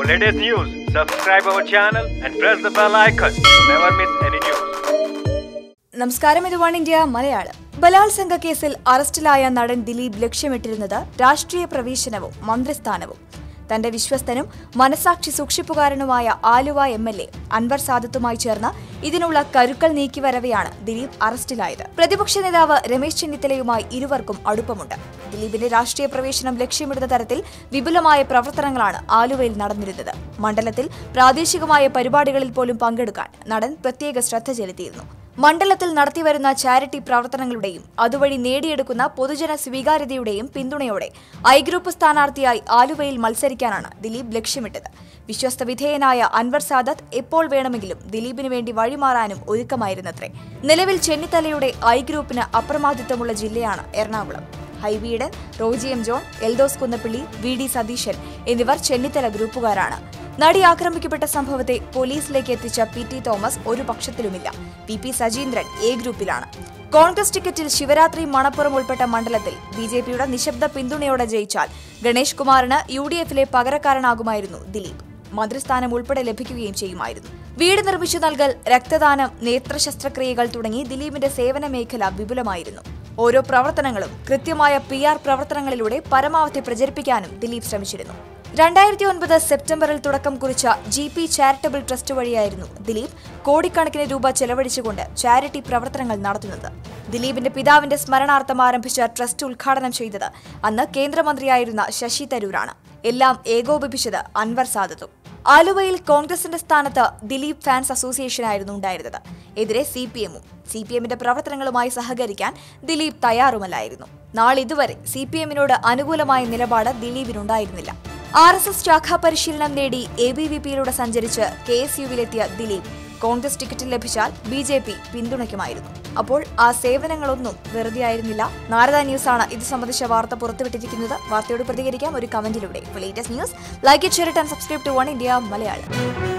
For latest news, subscribe our channel and press the bell icon. Never miss any news. നമസ്കാരം ഇത് one India Malayalam ബലാത്സംഗ കേസിൽ അറസ്റ്റിലായ നടൻ ദിലീപ് ലക്ഷ്യമിട്ടിരുന്നത് രാഷ്ട്രീയ പ്രവേശനവും മന്ത്രിസ്ഥാനവും തന്റെ വിശ്വസ്തനും മനസാക്ഷി സൂക്ഷിപ്പുകാരനുമായ Aluva M L A Anwar സാദത്തുമായി ചേർന്ന് ഇതിനുള്ള കരുക്കൾ നീക്കിവരവെയാണ് ദിലീപ് അറസ്റ്റിലായത് പ്രതിപക്ഷ നേതാവ് രമേശ് ചെന്നിത്തലയുമായി ഇരുവർക്കും അടുപ്പമുണ്ട് ദിലീപിന്റെ രാഷ്ട്രീയ പ്രവേശനം ലക്ഷ്യമിടുന്ന തരത്തിൽ വിപുലമായ പ്രവർത്തനങ്ങളാണ് ആലുവയിൽ നടന്നിരുന്നത് മണ്ഡലത്തിൽ പ്രാദേശികമായ പരിപാടികളിൽ പോലും പങ്കെടുക്കാൻ നടൻ പ്രത്യേക ശ്രദ്ധ ചെലുത്തിയിരുന്നു മണ്ഡലത്തിൽ നടത്തിവരുന്ന ചാരിറ്റി പ്രവർത്തനങ്ങളുടെയും അതുവഴി നേടിയെടുക്കുന്ന പൊതുജന സ്വീകാര്യതയുടെയും പിന്തുണയോടെ ഐ ഗ്രൂപ്പ് സ്ഥാനാർത്ഥിയായി ആലുവയിൽ മത്സരിക്കാനാണ് ദിലീപ് ലക്ഷ്യമിട്ടത് വിശ്വസ്ത വിധേയനായ അൻവർ സാദത്ത് എപ്പോൾ വേണമെങ്കിലും ദിലീപിന് വേണ്ടി വഴിമാറാനും ഒരുക്കമായിരുന്നത്രേ നിലവിൽ ചെന്നിത്തലയുടെ ഐ ഗ്രൂപ്പിന് അപ്രമാദിത്വമുള്ള ജില്ലയാണ് Ernakulam Hibi Eden Roji M John Eldhose Kunnappilly V D Satheesan എന്നിവർ ചെന്നിത്തല ഗ്രൂപ്പുകാരാണ് നടി ആക്രമിക്കപ്പെട്ട സംഭവത്തെ പോലീസിലേക്ക് എത്തിച്ച പി ടി തോമസ് ഒരു പക്ഷത്തിലുമില്ല പി പി സജീന്ദ്രൻ എ ഗ്രൂപ്പിലാണ് കോൺഗ്രസ് ടിക്കറ്റിൽ ശിവരാത്രി മണപ്പുറം ഉൾപ്പെട്ട മണ്ഡലത്തിൽ ബി ജെ പിയുടെ നിശബ്ദ പിന്തുണയോടെ ജയിച്ചാൽ ഗണേഷ് കുമാറിന് യു ഡി എഫിലെ പകരക്കാരനാകുമായിരുന്നു ദിലീപ് മന്ത്രിസ്ഥാനം ഉൾപ്പെടെ ലഭിക്കുകയും ചെയ്യുമായിരുന്നു വീട് നിർമ്മിച്ചു നൽകൽ രക്തദാനം നേത്ര ശസ്ത്രക്രിയകൾ തുടങ്ങി ദിലീപിന്റെ സേവന മേഖല വിപുലമായിരുന്നു ഓരോ പ്രവർത്തനങ്ങളും കൃത്യമായ പി ആർ പ്രവർത്തനങ്ങളിലൂടെ പരമാവധി പ്രചരിപ്പിക്കാനും ദിലീപ് ശ്രമിച്ചിരുന്നു രണ്ടായിരത്തി ഒൻപത് സെപ്റ്റംബറിൽ തുടക്കം കുറിച്ച ജി പി ചാരിറ്റബിൾ ട്രസ്റ്റ് വഴിയായിരുന്നു ദിലീപ് കോടിക്കണക്കിന് രൂപ ചെലവഴിച്ചുകൊണ്ട് ചാരിറ്റി പ്രവർത്തനങ്ങൾ നടത്തുന്നത് ദിലീപിന്റെ പിതാവിന്റെ സ്മരണാർത്ഥം ആരംഭിച്ച ട്രസ്റ്റ് ഉദ്ഘാടനം ചെയ്തത് അന്ന് കേന്ദ്രമന്ത്രിയായിരുന്ന ശശി തരൂരാണ് എല്ലാം ഏകോപിപ്പിച്ചത് അൻവർ സാദത്തും ആലുവയിൽ കോൺഗ്രസിന്റെ സ്ഥാനത്ത് ദിലീപ് ഫാൻസ് അസോസിയേഷനായിരുന്നു ഉണ്ടായിരുന്നത് എതിരെ സി പി എമ്മും സി പി എമ്മിന്റെ പ്രവർത്തനങ്ങളുമായി സഹകരിക്കാൻ ദിലീപ് തയ്യാറുമല്ലായിരുന്നു നാളിതുവരെ സി പി എമ്മിനോട് അനുകൂലമായ നിലപാട് ദിലീപിനുണ്ടായിരുന്നില്ല ആർ എസ് എസ് ശാഖാ പരിശീലനം നേടി എ ബി വി പിയിലൂടെ സഞ്ചരിച്ച് കെ എസ് യുവിലെത്തിയ ദിലീപ് കോൺഗ്രസ് ടിക്കറ്റ് ലഭിച്ചാൽ ബി ജെ പി പിന്തുണയ്ക്കുമായിരുന്നു അപ്പോൾ ആ സേവനങ്ങളൊന്നും വെറുതെ ആയിരുന്നില്ല നാരദ ന്യൂസാണ് ഇത് സംബന്ധിച്ച വാർത്ത പുറത്തുവിട്ടിരിക്കുന്നത് വാർത്തയോട് പ്രതികരിക്കാം ഒരു കമന്റിലൂടെ latest news like it share and subscribe to one India Malayalam